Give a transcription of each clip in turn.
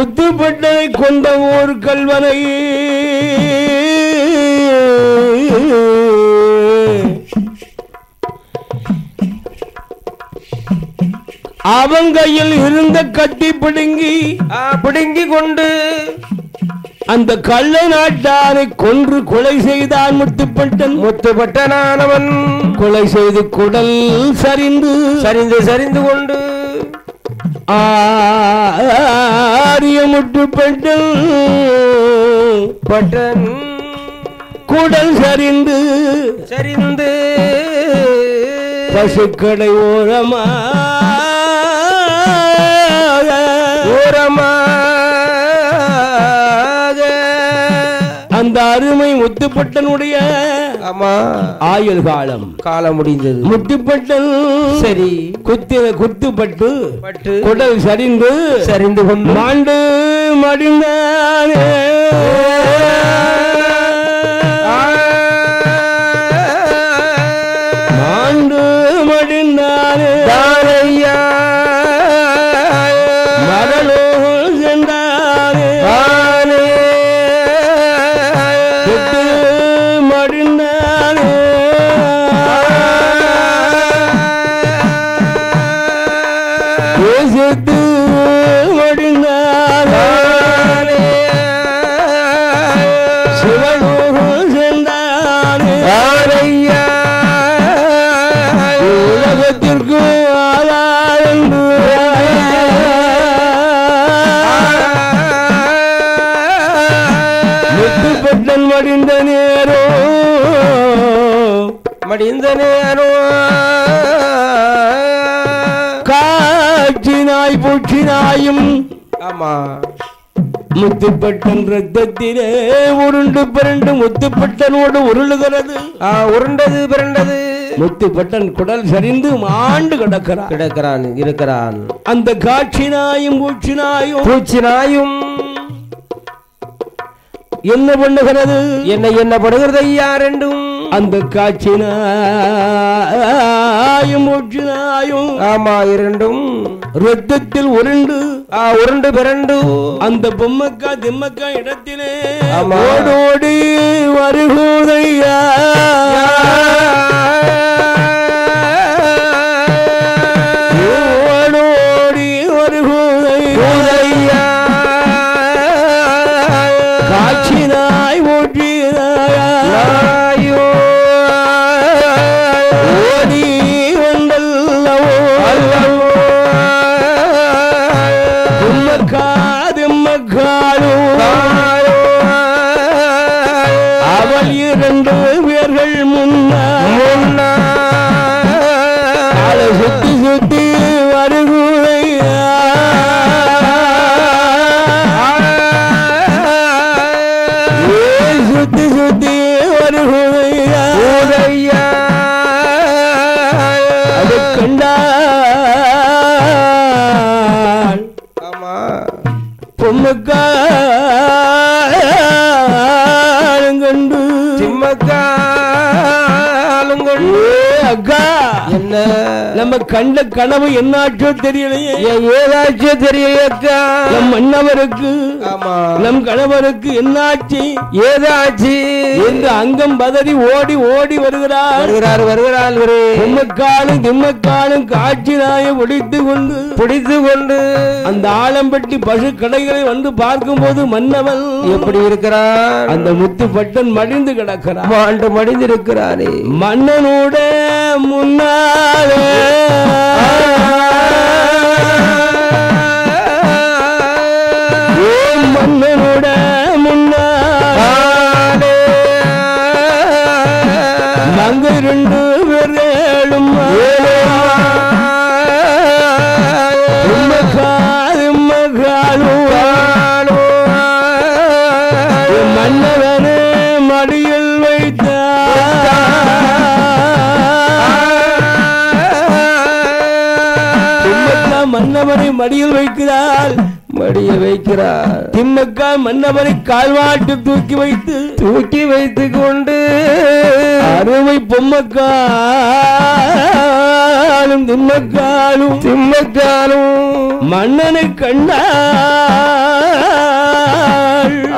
முத்துப்பட்டனை கொண்ட ஓர் கல்வனை அவன் கையில் இருந்த கட்டி பிடுங்கி ஆ, பிடுங்கி கொண்டு அந்த கள்ள நாட்டாரை கொன்று கொலை செய்தான் முத்துப்பட்டன் முத்துப்பட்டனானவன் கொலை செய்து குடல் சரிந்து சரிந்து சரிந்து கொண்டு ஆரிய முட்டுப்பட்டன் பட்டன் குடல் சரிந்து சரிந்து பசுக்கடை ஓரமா ஓரமாக அந்த அருமை முத்துப்பட்டனுடைய ஆமா ஆயுள் காலம் காலம் முடிந்தது முத்துப்பட்டன் சரி குத்து குத்துப்பட்டு பட்டு குடல் சரிந்து சரிந்து கொண்டு மாண்டு மடிந்தானே மாண்டு மடிந்தானே தானையா மரலோகம் சென்றானே தானே கெட்டு மடிந்தானே தேசத்து மடிந்தானே சிவலோகம் சென்றானே தானையா உலகத்திற்கு ஆளாண்டு முத்துப்பட்டன் மடிந்த நேரோ மடிந்த நேரம் காட்சி நாய் பூச்சி நாயும் ஆமா முத்துப்பட்டன் ரத்தத்திலே உருண்டு பிறண்டு முத்துப்பட்டனோடு உருளுகிறது ஆ, உருண்டது பிறண்டது முத்துப்பட்டன் குடல் சரிந்து மாண்டு கிடக்கிறார் கிடக்கிறான் இருக்கிறான் அந்த காட்சி நாயும் பூச்சி நாயும் பூச்சி நாயும் என்ன பண்ணுகிறது என்ன என்ன படுகிறது ஐயா ரெண்டும் அந்த காட்சி நாயும் பூச்சி நாயும் ஆமா இரண்டும் ரத்தத்தில் உருண்டு ஆ, உருண்டு பிறண்டு அந்த பொம்மக்கா திம்மக்கா இடத்திலே ஆமா. ஓடோடி வருகுதையா ஓடோடி வருகுதையா காட்சி நாய் ஓட்டினாயா நாயோ ஓடி வந்தல்லவோ திம்மக்கா திம்மக்காலும் அவள் இரண்டு பேர்கள் முன்ன காலை சுத்தி சுத்தி வருகுதையா ஏய் சுத்தி சுத்தி வருகுதையா அது கண்டாள் ஆமா பொம்முக்காலும் கண்டு சிம்மக்காலும் கொண்டு ஏ அக்கா என்ன நம்ம கண்ட கனவு என்னாச்சோ தெரியலையே ஏ- ஏதாச்சும் தெரியலையக்கா நம் மன்னவருக்கு ஆமா நம் கணவருக்கு என்னாச்சு ஏதாச்சு என்று அங்கம் பதறி ஓடி ஓடி வருகிறார் வருகிறார் வருகிறார் ஒரு பொம்மக்காலும் திம்மக்காலும் காட்சி நாயை ஒடித்து கொண்டு பிடித்து கொண்டு அந்த ஆலம்பட்டி பசு கடைகளை வந்து பார்க்கும்போது மன்னவன் எப்படி இருக்கிறான் அந்த முத்துப்பட்டன் மடிந்து கிடக்கிறான் மாண்டு மடிந்திருக்கிறானே மன்னனோட முன்னாலே ஏ மன்னனோட முன்னாலே நாங்க ரெண்டு பேரும் மன்னவனே மடியில் வைத்தார் மன்னவனை மடியில் வைக்கிறாள் மடிய வைக்கிறார் திம்மக்கா மன்னவனை கால்வாட்டு தூக்கி வைத்து தூக்கி வைத்து கொண்டு அருமை பொம்மக்காலும் திம்மக்காலும் சிம்மக்காலும் மன்னனை கண்டால்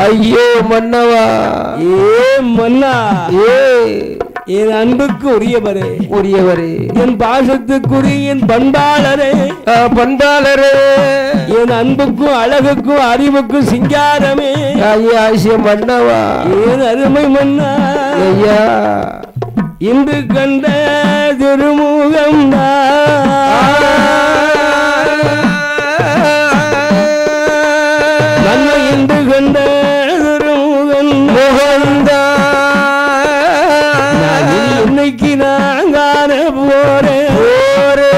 ஐயோ மன்னவா ஏ மன்னா ஏ என் அன்புக்கு உரியவரே உரியவரே என் பாசத்துக்குரிய என் பண்பாளரே ஆ, பண்பாளரே என் அன்புக்கும் அழகுக்கும் அறிவுக்கும் சிங்காரமே ஐயா ஆசிய மன்னவா என் அருமை மன்னா ஐயா இன்று கண்ட திருமுகம் மன்ன இன்று கண்ட திருமுகம் முகந்தா நான் இன்னைக்கு நான் காண போறேன் போரே.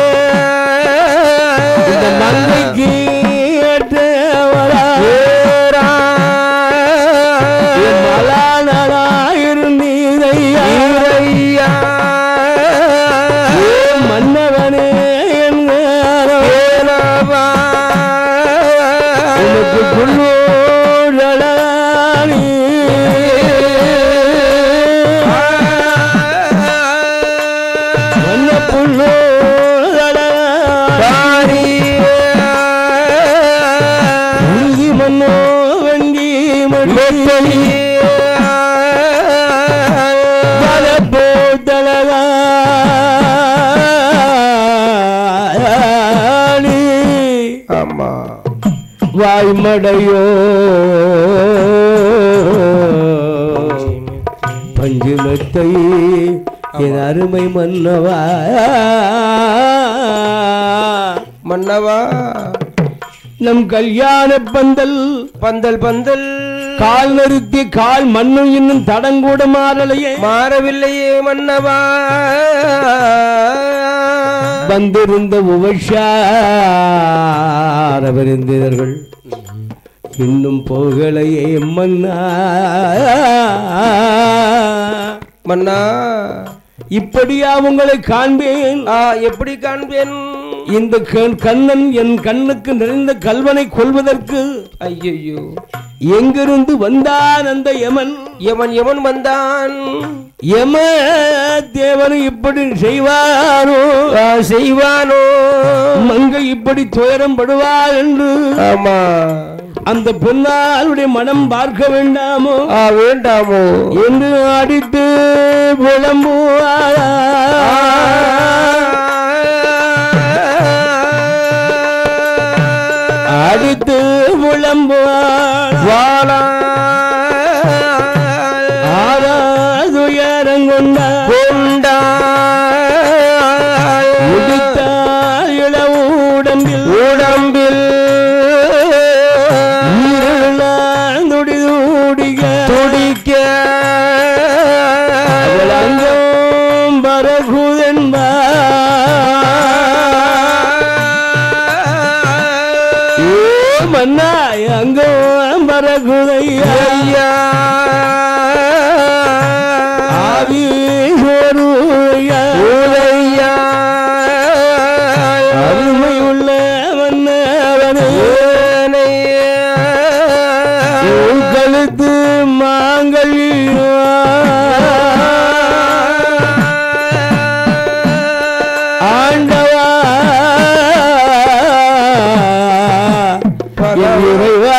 இந்த மங்கைக்கு ஏற்றவரா ஏறா. என் மலா நலா இருந்தீரையா ஈரையா. ஏன் மன்னவனே என்கிறாரோ ஏலவா. உனக்கு புல்லோழலானி மன்ன புல்லோழலானி உருகி மன்னோ வண்டி மணி வலப்போதலகாணி ஆமா வாய்மடையோ பஞ்சுமத்தை என் அருமை மன்னவா மன்னவா நம் கல்யாண பந்தல் பந்தல் பந்தல் கால் நிறுத்தி கால் மண்ணு இன்னும் தடங்கூட மாறலையே மாறவில்லையே மன்னவா வந்திருந்த உபஷார விருந்தினர்கள் இன்னும் போகலையே மன்னா மன்னா இப்படியா உங்களை காண்பேன் ஆ எப்படி காண்பேன் இந்த கண்- கண்ணன் என் கண்ணுக்கு நிறைந்த கல்வனை கொள்வதற்கு ஐயையோ எங்கிருந்து வந்தான் அந்த யமன் எவன் எவன் வந்தான் யம தேவன் இப்படி செய்வாரோ ஆ, செய்வானோ மங்கை இப்படி துயரம் படுவார் என்று ஆமா அந்த பொன்னாளுடைய மனம் பார்க்க வேண்டாமோ ஆ வேண்டாமோ என்று அடித்து புலம்புவார் அடித்து புலம்புவார் வாழா ஆராதுயரங்கொண்டார் கொண்டா முடித்தார் இளவுடம்பில் உடம்பில் ஈரலால் துடி துடிக்க துடிக்க அவள் அங்கம் பரகுதென்பார் ஏ மன்னா அங்கம் பரகுதையா ஐயா ஆவி சோறுயா உதையா அருமை உள்ள மன்னவனே உன் கழுத்து மாங்கல்யா ஆண்டவா என் இறைவா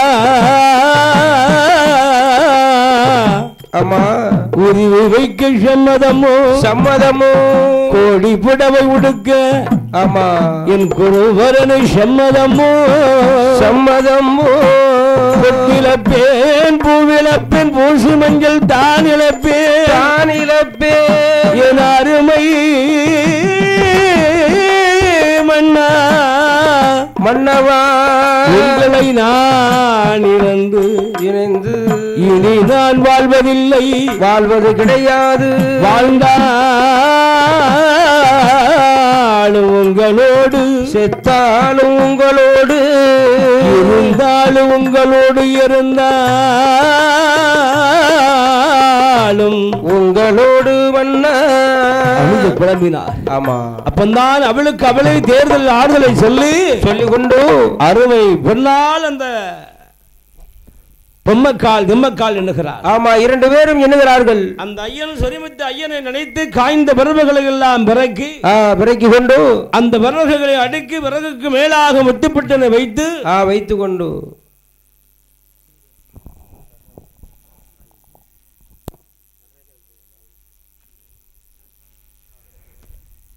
ஆமா உரிவு வைக்க சம்மதமோ சம்மதமோ கோடி புடவை உடுக்க ஆமா என் குருவரனை சம்மதமோ சம்மதமோ இழப்பேன் பூவிழப்பேன் பூசி மஞ்சள் தான் இழப்பேன் தான் இழப்பே என் அருமை மன்னா மன்னவா உங்களை நான் இழந்து இணைந்து இனி நான் வாழ்வதில்லை வாழ்வது கிடையாது வாழ்ந்தாலும் உங்களோடு செத்தாலும் உங்களோடு இருந்தாலும் உங்களோடு இருந்தாலும் உங்களோடு மன்ன அழுது புலம்பினார் ஆமா அப்பந்தான் அவளுக்கு அவளை தேர்தல் ஆறுதலை சொல்லி சொல்லிக் கொண்டு அருமை பொன்னால் அந்த பொம்மக்கால் திம்மக்கால் எண்ணுகிறார் ஆமா இரண்டு பேரும் எண்ணுகிறார்கள் அந்த ஐயன் சொரிமித்த ஐயனை நினைத்து காய்ந்த விறகுகளை எல்லாம் பிறக்கி ஆ பிறக்கி கொண்டு அந்த விறகுகளை அடுக்கி விறகுக்கு மேலாக முட்டுப்பட்டனை வைத்து ஆ வைத்து கொண்டு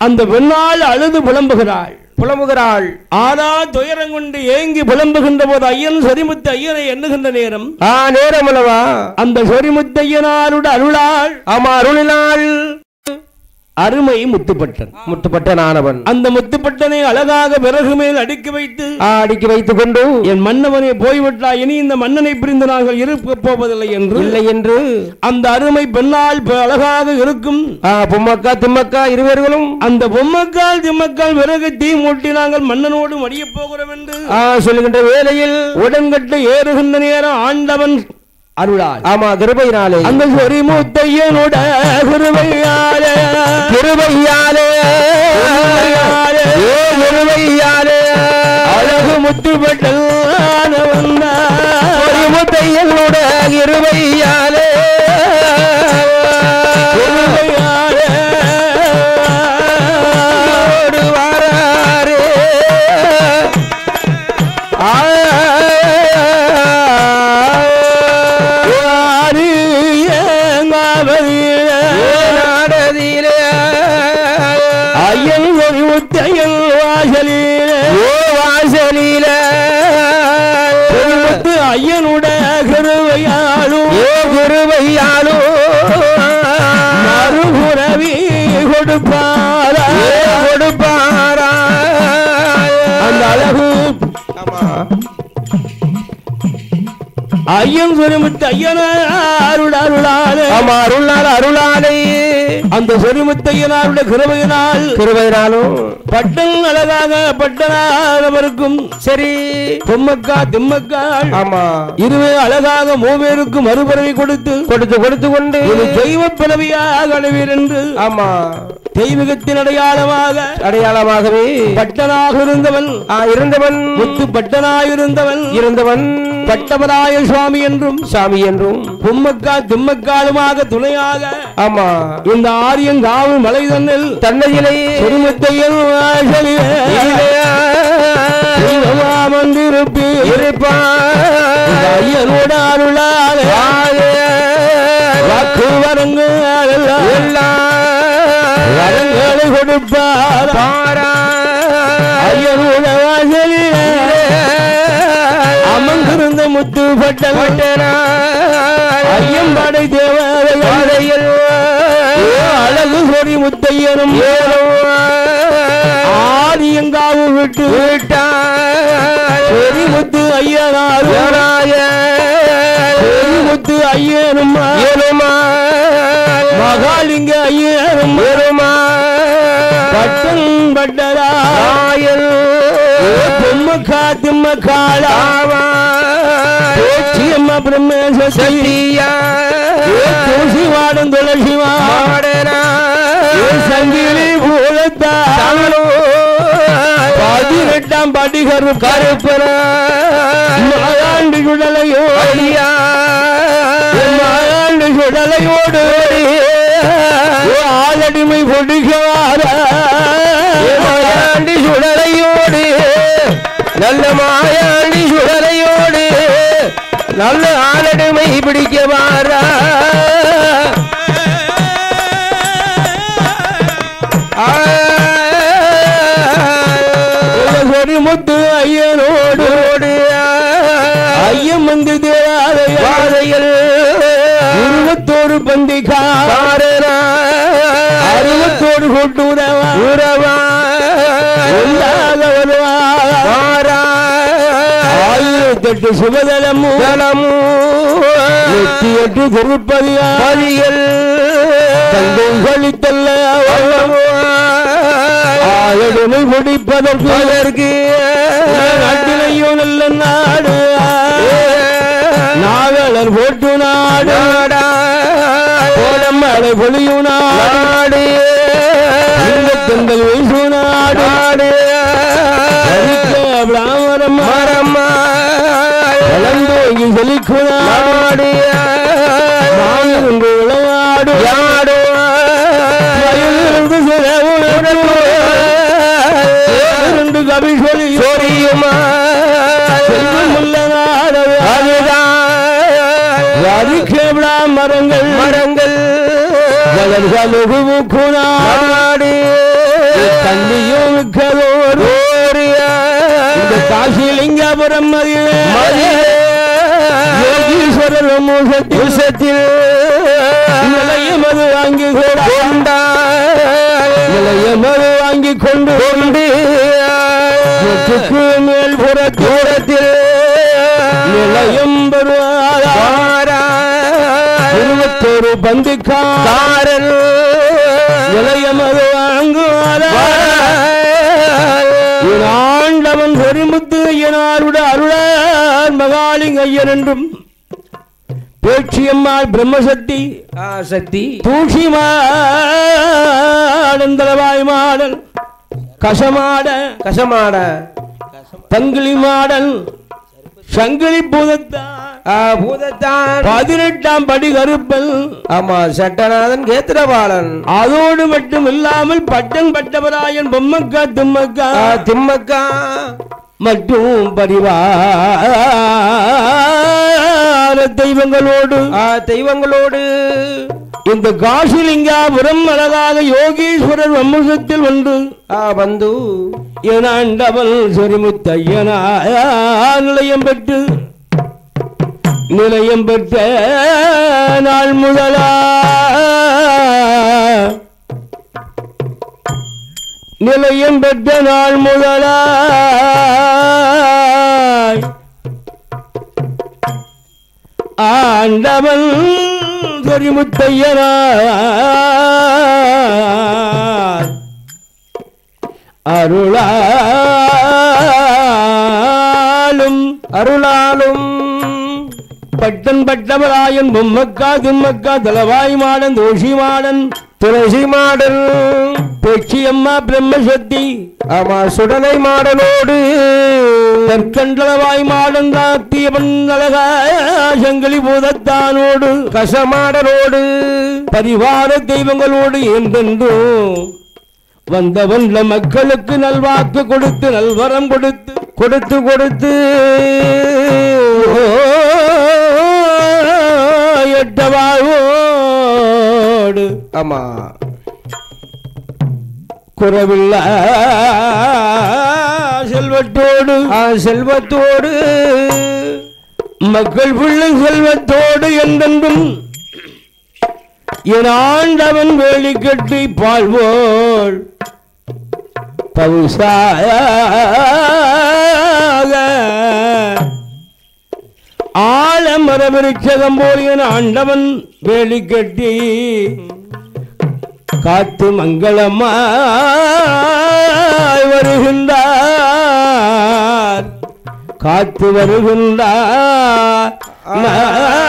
அந்த பெண்ணாள் அழுது புலம்புகிறாள் புலம்புகிறாள் ஆனா துயரம் கொண்டு ஏங்கி புலம்புகின்ற போது ஐயன் சொரிமுத்து ஐயனை எண்ணுகின்ற நேரம் ஆ நேரம் அல்லவா அந்த சொரிமுத்தையனாருடைய அருளாள் ஆமா அருளினாள் அருமை முத்துப்பட்டன் முத்துப்பட்ட ஆனவன் அந்த முத்துப்பட்டனை அழகாக விறகு மேல் அடுக்கி வைத்து ஆ, அடுக்கி வைத்துக் கொண்டு என் மன்னவனே போய்விட்டா இனி இந்த மன்னனை பிரிந்து நாங்கள் இருக்க போவதில்லை என்று இல்லை என்று அந்த அருமை பெண்ணால் ப- அழகாக இருக்கும் ஆ, பொம்மக்கா திம்மக்கா இருவர்களும் அந்த பொம்மக்கால் திம்மக்கால் விறகு தீ மூட்டி நாங்கள் மன்னனோடு மடியப் போகிறோம் என்று ஆ, சொல்லுகின்ற வேளையில் உடன்கட்டு ஏறுகின்ற நேரம் ஆண்டவன் அருளாள் ஆமா கிருபையினாலே அந்த சொரி முத்தையனோட குருவையாலே கிருபையாலே குருவையாலே, ஏ கிருபையாலே அழகு முத்துப்பட்டல் ஒரு முத்தையனோட கிருபையாலே ஓடு வாராரே. ஆ, நாடதிலே ஐயன் ஒரு முத்தையன் வாசலிலே ஓ வாசலிலே முத்து ஐயனுடைய கருவையாளும் ஏ குருவையாளோ மறுபுறவி கொடுப்பாரா ஏ கொடுப்பாரா அந்த அழகு ஆமா ஐயன் சொரிமுத்து ஐயன அருள் அருளாலே ஆமா அருளால் அருளாலே அந்த சொரிமுத்தையனாருடைய கிருபையினால் கிருபையினாலும் பட்டன் அழகாக பட்டனானவருக்கும் சரி பொம்மக்கா திம்மக்காள் ஆமா இருவே அழகாக மூவேருக்கு மறுபறவை கொடுத்து கொடுத்து கொடுத்து கொண்டு ஒரு தெய்வ பிறவியாக அடைவீர் என்று ஆமா தெய்வீகத்தின் அடையாளமாக அடையாளமாகவே பட்டனாக இருந்தவன் ஆ, இருந்தவன் முத்து பட்டனாயிருந்தவன் இருந்தவன் பட்டவராய சுவாமி என்றும் சாமி என்றும் பொம்மக்கா திம்மக்காலுமாக துணையாக ஆமா இந்த ஆரியங்காவு மலை தன்னில் தன்னையிலே திருமுத்தையன் வாசலிலே தெய்வமாமந்திருப்பி இருப்பான் ஐயனோட அருளாலே வாக்கு வரங்கு வரங்களை கொடுப்பார் ஐயனோட வாசலிலே அமர்ந்திருந்த முத்து பட்டன் ஐயம்பாடை தேவாலயம் அழகு சொறி முத்தையனும் ஆரியங்காவு விட்டு சொறி முத்து ஐயனார் சொறி முத்து ஐயனும் மகாலிங்க ஐயனும் பட்டன் பட்டரா பொம்ம காத்தும்ம காளா பேச்சியம்மா பிரம்மேஸ்வரி தூசி வாடும் துளசிவா சங்கிலி பூலத்தா பதினெட்டாம் படிகரு கருப்பன மாயாண்டு சுடலையோ மாயாண்டு சுடலையோடு ஆளடிமை பொடிக்கவார மாயாண்டி சுடலையோடு நல்ல மாயாண்டி சுடலையோடு நல்ல ஆளடுமை பிடிக்க வாரா சொறி முத்து ஐயனோடு ஐயம் வந்து தேவாலயம் பாதையில் இருபத்தோரு பந்திகா அறுபத்தோடு கொண்டு உதவா உறவா ஒன்றாக வருவா ஆயிரத்தெட்டு சுபதலமும் நூத்தி எட்டு திருப்பதியா தந்தை கழித்தல்ல ஆயடுமை முடிப்பதற்கு நாட்டிலையும் நல்ல நாடு நாவலர் போட்டு நாடு கோலம் மழை பொழியும் நாடு தெங்கள் வீசு நாடு பிராமரம் வளர்ந்தோங்கி செழிக்கும் நாடு மாநிலங்கள் விளையாடு வயலிருந்து சில உணர்வு இருந்து கவி சொல்லி செல்வம் உள்ள நாடு வரிக்கேவிடா மரங்கள் மரங்கள் வளர்கள் முக்குநாடு தண்ணியும் மிக்கதோடு இந்த காசிலிங்கபுரம் யோகீஸ்வரர் மூசத்தில் நிலையம் அது வாங்கி கொண்டா நிலையம் அது வாங்கி கொண்டு கொண்டு மேல் புறத்தூரத்தில் நிலையம் வருவாரா இருபத்தோரு பந்துக்காரன் நிலையம் அது வாங்குவாரா ஆண்டவன் பெருமுத்து ஐயனாருட அருளார் மகாலிங்க ஐயன் என்றும் பேச்சியம்மாள் பிரம்மசக்தி சக்தி தூஷி மாடன் தலவாய் மாடல் கசமாட கசமாட தங்கிலி மாடல் சங்கிலி பூதத்தான் பூதத்தான் பதினெட்டாம் படி கருப்பல் ஆமா சட்டநாதன் கேத்திரபாலன் அதோடு மட்டும் இல்லாமல் பட்டம் பட்டவராயன் பொம்மக்கா தும்மக்கா ஆ, திம்மக்கா மற்றும் பரிவார தெய்வங்களோடு ஆ, தெய்வங்களோடு இந்த காசிலிங்காபுரம் அழகாக யோகீஸ்வரர் வம்சத்தில் வந்து ஆ, வந்து ஏனாண்டவன் சொரிமுத்தையனா நிலையம் பெற்று நிலையம் பெற்ற நாள் முதலா நிலையம் பெற்ற நாள் முதலாய் ஆண்டவன் சொரிமுத்தையனார் அருளாலும் அருளாலும் பட்டன் பட்டவராயன் பொம்மக்கா திம்மக்கா தலவாய் மாடன் தோஷி மாடன் துளசி மாடல் பேச்சியம்மா பிரம்மசக்தி ஆமா சுடலை மாடலோடு தற்கண்டளவாய் மாடன் தாத்தியவன் அழகா சங்கிலி பூதத்தானோடு கசமாடலோடு பரிவார தெய்வங்களோடு என்றென்றும் வந்தவன் நம் மக்களுக்கு நல்வாக்கு கொடுத்து நல்வரம் கொடுத்து கொடுத்து கொடுத்து எட்டவாழ்வோடு ஆமா குறவில்ல செல்வத்தோடு ஆ, செல்வத்தோடு மக்கள் பிள்ளை செல்வத்தோடு என்றென்றும் என் ஆண்டவன் வேலி கட்டி பாழ்வோள் பவுசாக ஆலமரவிருச்சகம் போல் என் ஆண்டவன் வேலி கட்டி காத்து மங்களமாய் வருகின்றார் காத்து வருகின்றார்